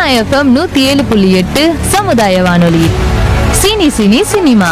FM நூத்தி ஏழு புள்ளி எட்டு சமுதாய வானொலி சினி சினி சினிமா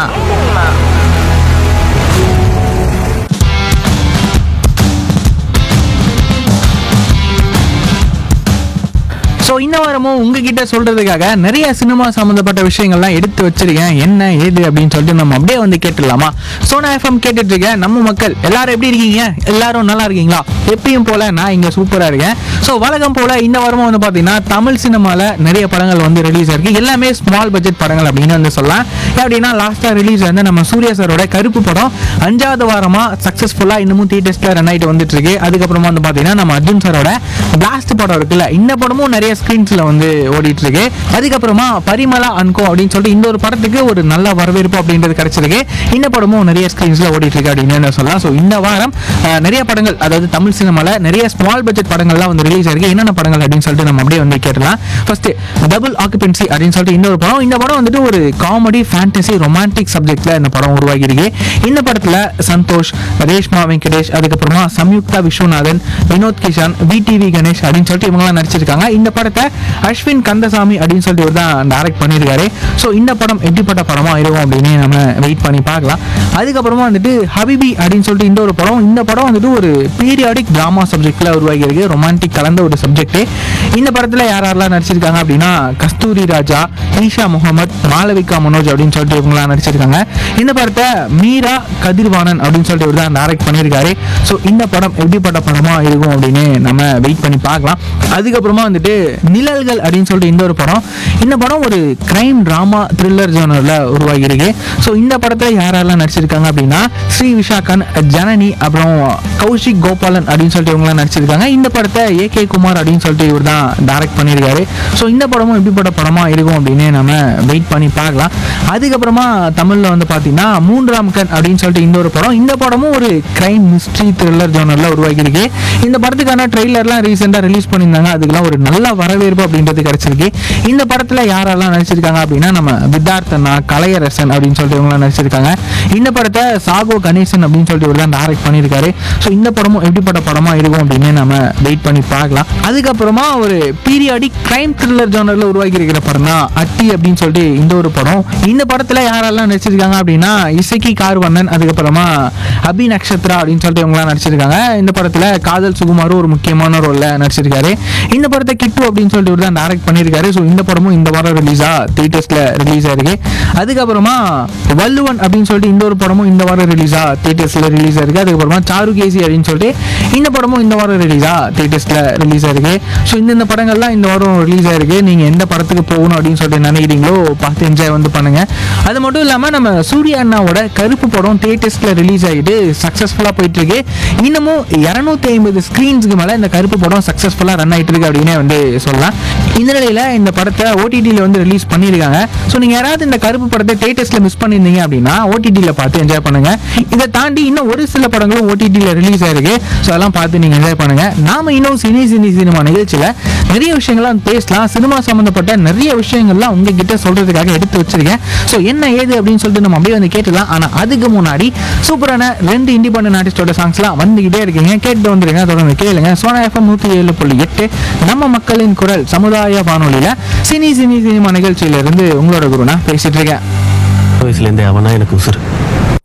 ஸோ இந்த வாரமும் உங்ககிட்ட சொல்றதுக்காக நிறைய சினிமா சம்மந்தப்பட்ட விஷயங்கள்லாம் எடுத்து வச்சிருக்கேன் என்ன ஏது அப்படின்னு சொல்லிட்டு நம்ம அப்படியே வந்து கேட்டுடலாமா சோனா எஃப்எம் கேட்டுட்டு இருக்கேன் நம்ம மக்கள் எல்லாரும் எப்படி இருக்கீங்க எல்லாரும் நல்லா இருக்கீங்களா எப்பயும் போல நான் இங்க சூப்பரா இருக்கேன் ஸோ வழக்கம் போல இந்த வாரமும் வந்து பார்த்தீங்கன்னா தமிழ் சினிமாவில் நிறைய படங்கள் வந்து ரிலீஸ் ஆயிருக்கு எல்லாமே ஸ்மால் பட்ஜெட் படங்கள் அப்படின்னு வந்து சொல்லலாம் எப்படின்னா லாஸ்ட்டாக ரிலீஸ் வந்து நம்ம சூர்யா சாரோட கருப்பு படம் அஞ்சாவது வாரமா சக்ஸஸ்ஃபுல்லாக இன்னமும் தியேட்டர்ஸ்ல ரன் ஆயிட்டு வந்துட்டு இருக்கு அதுக்கப்புறமா வந்து பார்த்தீங்கன்னா நம்ம அர்ஜுன் சாரோட பிளாஸ்ட் படம் இருக்குல்ல இந்த படமும் நிறைய ஸ்க்ரீன்ஸ்ல வந்து ஓடிட்டு இருக்கு அதுக்கப்புறமா பரிமளா அன்கோ அப்படின்னு சொல்லிட்டு இந்த ஒரு படத்துக்கு ஒரு நல்ல வரவேற்பு அப்படின்றது கிடைச்சிருக்கு இந்த படமும் நிறைய ஸ்க்ரீன்ஸ்ல ஓடிட்டு இருக்கு அப்படின்னு சொல்லலாம் ஸோ இந்த வாரம் அஹ், நிறைய படங்கள் அதாவது தமிழ் சினிமால நிறைய ஸ்மால் பட்ஜெட் படங்கள்லாம் வந்து ரிலீஸ் ஆயிருக்கு என்னென்ன படங்கள் அப்படின்னு சொல்லிட்டு நம்ம அப்படியே வந்து கேட்டலாம் ஃபர்ஸ்ட் டபுள் ஆக்குபென்சி அப்படின்னு சொல்லிட்டு இன்னொரு படம் இந்த படம் வந்துட்டு ஒரு காமெடி ஃபேண்டசி ரொமான்டிக் சப்ஜெக்ட்ல இந்த படம் உருவாகி இருக்கு இந்த படத்துல சந்தோஷ் ரேஷ்மா வெங்கடேஷ் அதுக்கப்புறமா சம்யுக்தா விஸ்வநாதன் வினோத் கிஷான் விடிவி கணேஷ் அப்படின்னு சொல்லிட்டு இவங்கலாம் நடிச்சிருக்காங்க இந்த படத்தை அஸ்வின் கந்தசாமி அப்படின்னு சொல்லிட்டு இவர் தான் டைரக்ட் பண்ணியிருக்காரு ஸோ இந்த படம் எப்படிப்பட்ட படமா இருக்கும் அப்படின்னு நம்ம வெயிட் பண்ணி பார்க்கலாம் அதுக்கப்புறமா வந்துட்டு ஹபிபி அப்படின்னு சொல்லிட்டு இந்த ஒரு படம் இந்த படம் வந்துட்டு ஒரு பீரியாடிக் டிராமா சப்ஜெக்ட்ல உருவாகி இருக்கு ரொமான்டிக் கலந்த ஒரு சப்ஜெக்ட் இந்த படத்துல யார் யாரெல்லாம் நடிச்சிருக்காங்க அப்படின்னா கஸ்தூரி ராஜா ஈஷா முகமது மாளவிகா மனோஜ் அப்படின்னு சொல்லிட்டு இவங்கலாம் நடிச்சிருக்காங்க இந்த படத்தை மீரா கதிர்வாணன் அப்படின்னு சொல்லிட்டு இவர் தான் டைரக்ட் பண்ணியிருக்காரு ஸோ இந்த படம் எப்படிப்பட்ட படமா இருக்கும் அப்படின்னு நம்ம வெயிட் பண்ணி பார்க்கலாம் அதுக்கப்புறமா வந்துட்டு நிழல்கள் அப்படின்னு சொல்லிட்டு இந்த ஒரு படம் இந்த படம் ஒரு கிரைம் டிராமா த்ரில்லர் ஜோனர்ல உருவாகி இருக்கு ஸோ இந்த படத்துல யாரெல்லாம் நடிச்சிருக்காங்க அப்படின்னா ஸ்ரீ விஷாகன் ஜனனி அப்புறம் கௌஷிக் கோபாலன் அப்படின்னு சொல்லிட்டு இவங்கலாம் நடிச்சிருக்காங்க இந்த படத்தை ஏ கே குமார் அப்படின்னு சொல்லிட்டு இவர் தான் டைரக்ட் பண்ணியிருக்காரு ஸோ இந்த படமும் எப்படிப்பட்ட படமா இருக்கும் அப்படின்னு நம்ம வெயிட் பண்ணி பார்க்கலாம் அதுக்கப்புறமா தமிழ்ல வந்து பார்த்தீங்கன்னா மூன்றாம் கண் அப்படின்னு சொல்லிட்டு இந்த ஒரு படம் இந்த படமும் ஒரு கிரைம் மிஸ்ட்ரி த்ரில்லர் ஜோனர்ல உருவாகி இருக்கு இந்த படத்துக்கான ட்ரெய்லர்லாம் ரீசெண்டாக ரிலீஸ் பண்ணியிருந்தாங்க அதுக்கெல்லாம் ஒரு நல்ல வரவேற்பு அப்படின்றது கிடைச்சிருக்கு இந்த படத்துல யாரெல்லாம் நடிச்சிருக்காங்க அப்படின்னா நம்ம வித்தார்த்தனா கலையரசன் அப்படின்னு சொல்லிட்டு இவங்களாம் நடிச்சிருக்காங்க இந்த படத்தை சாகோ கணேசன் அப்படின்னு சொல்லிட்டு இவர் தான் டைரக்ட் பண்ணியிருக்காரு ஸோ இந்த படமும் எப்படிப்பட்ட படமா இருக்கும் அப்படின்னு நம்ம வெயிட் பண்ணி பார்க்கலாம் அதுக்கப்புறமா ஒரு பீரியாடிக் கிரைம் த்ரில்லர் ஜோனர்ல உருவாகி இருக்கிற படம் தான் அட்டி அப்படின்னு சொல்லிட்டு இந்த ஒரு படம் இந்த படத்துல யாரெல்லாம் நடிச்சிருக்காங்க அப்படின்னா இசக்கி கார்வண்ணன் அதுக்கப்புறமா அபி நக்ஷத்ரா அப்படின்னு சொல்லிட்டு இவங்கலாம் நடிச்சிருக்காங்க இந்த படத்துல காதல் சுகுமாரும் ஒரு முக்கியமான ரோல்ல நடிச்சிருக்காரு இந்த படத்தை கிட்டு அப்படின்னு சொல்லிட்டு இவர் தான் டைரக்ட் பண்ணியிருக்காரு ஸோ இந்த படமும் இந்த வாரம் ரிலீஸா தியேட்டர்ஸ்ல ரிலீஸ் ஆயிருக்கு அதுக்கப்புறமா வள்ளுவன் அப்படின்னு சொல்லிட்டு இந்த ஒரு படமும் இந்த வாரம் ரிலீஸா தியேட்டர்ஸ்ல ரிலீஸ் ஆயிருக்கு அதுக்கப்புறமா சாரு கேசி அப்படின்னு சொல்லிட்டு இந்த படமும் இந்த வாரம் ரிலீஸா தியேட்டர்ஸ்ல ரிலீஸ் ஆயிருக்கு ஸோ இந்த படங்கள்லாம் இந்த வாரம் ரிலீஸ் ஆயிருக்கு நீங்க எந்த படத்துக்கு போகணும் அப்படின்னு சொல்லிட்டு நினைக்கிறீங்களோ பார்த்து என்ஜாய் வந்து பண்ணுங்க அது மட்டும் இல்லாம நம்ம சூர்யா அண்ணாவோட கருப்பு படம் தியேட்டர்ஸ்ல ரிலீஸ் ஆகிட்டு சக்ஸஸ்ஃபுல்லாக போயிட்டு இருக்கு இன்னமும் இரநூத்தி ஐம்பது ஸ்க்ரீன்ஸ்க்கு மேலே இந்த கருப்பு படம் சக்ஸஸ்ஃபுல்லாக ரன் ஆயிட்டு இருக்கு அப்படின்னே வந்து சொல்லலாம் இந்த நிலையில இந்த படத்தை ஓடிடியில் வந்து ரிலீஸ் பண்ணியிருக்காங்க ஸோ நீங்க யாராவது இந்த கருப்பு படத்தை தியேட்டர்ஸ்ல மிஸ் பண்ணியிருந்தீங்க அப்படின்னா ஓடிடியில் பார்த்து என்ஜாய் பண்ணுங்க இதை தாண்டி இன்னும் ஒரு சில படங்களும் ஓடிடியில் ரிலீஸ் ஆயிருக்கு ஸோ அதெல்லாம் பார்த்து நீங்க என்ஜாய் பண்ணுங்க நாம இன்னும் சினி சினி சினிமா நிகழ்ச்சியில் நிறைய விஷயங்கள்லாம் பேசலாம் சினிமா சம்மந்தப்பட்ட நிறைய விஷயங்கள்லாம் உங்ககிட்ட சொல்றதுக்காக எடுத்து வச்சிருக்கேன் ஸோ என்ன ஏது அப்படின்னு சொல்லிட்டு நம்ம அப்படியே வந்து கேட்டுலாம் ஆனால் அதுக்கு முன்னாடி சூப்பரான ரெண்டு இண்டிபெண்டன்ட் ஆர்டிஸ்டோட சாங்ஸ்லாம் வந்துகிட்டே இருக்கீங்க கேட்டு வந்துருங்க தொடர்ந்து கேளுங்க சோனா எஃப்எம் நூற்றி ஏழு புள்ளி எட்டு நம்ம மக்களின் குரல் சமுதாய வானொலியில் சினி சினி சினிமா நிகழ்ச்சியிலிருந்து உங்களோட குருனா பேசிட்டு இருக்கேன் வயசுலேருந்தே அவனா எனக்கு உசுறு